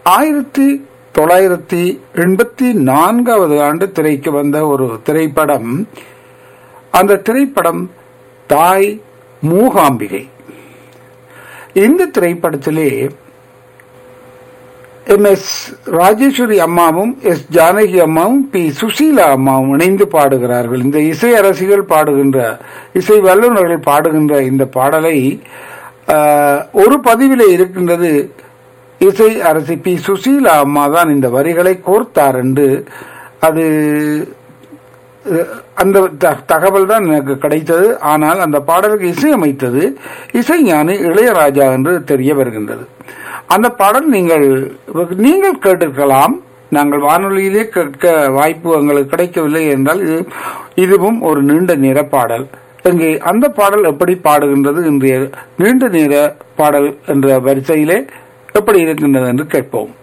ஆயிரத்தி தொள்ளாயிரத்தி எண்பத்தி நான்காவது ஆண்டு திரைக்கு வந்த ஒரு திரைப்படம் அந்த திரைப்படம் தாய் மூகாம்பிகை இந்த திரைப்படத்திலே எம் எஸ் ராஜேஸ்வரி அம்மாவும் எஸ் ஜானகி அம்மாவும் பி சுசீலா அம்மாவும் இணைந்து பாடுகிறார்கள் இந்த இசை அரசிகள் பாடுகின்ற இசை வல்லுநர்கள் பாடுகின்ற இந்த பாடலை ஆஹ், ஒரு பதிவிலே இருக்கின்றது இசை அரசி பி சுசீலா அம்மா தான் இந்த வரிகளை கோர்த்தார் என்று அது அஹ், அந்த த- தகவல் தான் எனக்கு கிடைத்தது ஆனால் அந்த பாடலுக்கு இசையமைத்தது இசைஞானி இளையராஜா என்று தெரிய வருகின்றது அந்த பாடல் நீங்கள் நீங்கள் கேட்டிருக்கலாம் நாங்கள் வானொலியிலே கேட்க வாய்ப்பு எங்களுக்கு கிடைக்கவில்லை என்றால் இது இதுவும் ஒரு நீண்ட நேர பாடல் இங்கே அந்த பாடல் எப்படி பாடுகின்றது இன்றைய நீண்ட நேர பாடல் என்ற வரிசையிலே எப்படி இருக்கின்றது என்று கேட்போம்